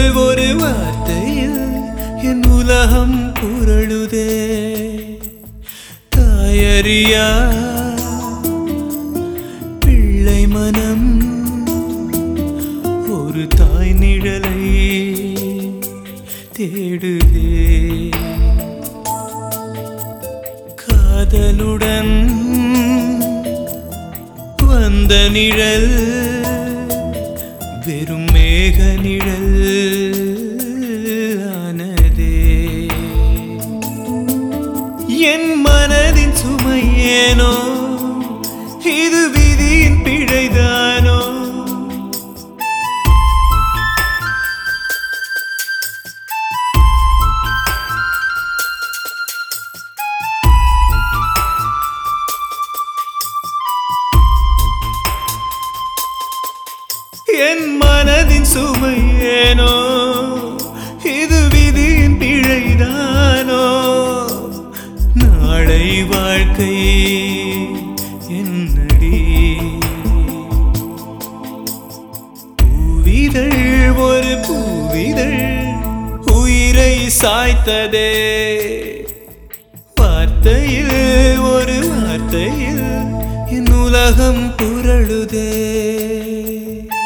ஒரு வார்த்தையில் என் உலகம் புரளுதே தாயறியா பிள்ளை மனம் ஒரு தாய் நிழலை தேடுதே காதலுடன் வந்த நிழல் வெறும் மேக நிழல் ஆனதே என் மனதின் சுமை ஏனோ இது விதியின் பிழைதானோ என் மனதின் சுமை ஏனோ இது விதியின் பிழைதானோ நாளை வாழ்க்கை என்னடி பூவிதழ் ஒரு பூவிதழ் உயிரை சாய்த்ததே வார்த்தையில் ஒரு வார்த்தையில் என் உலகம் புரளுதே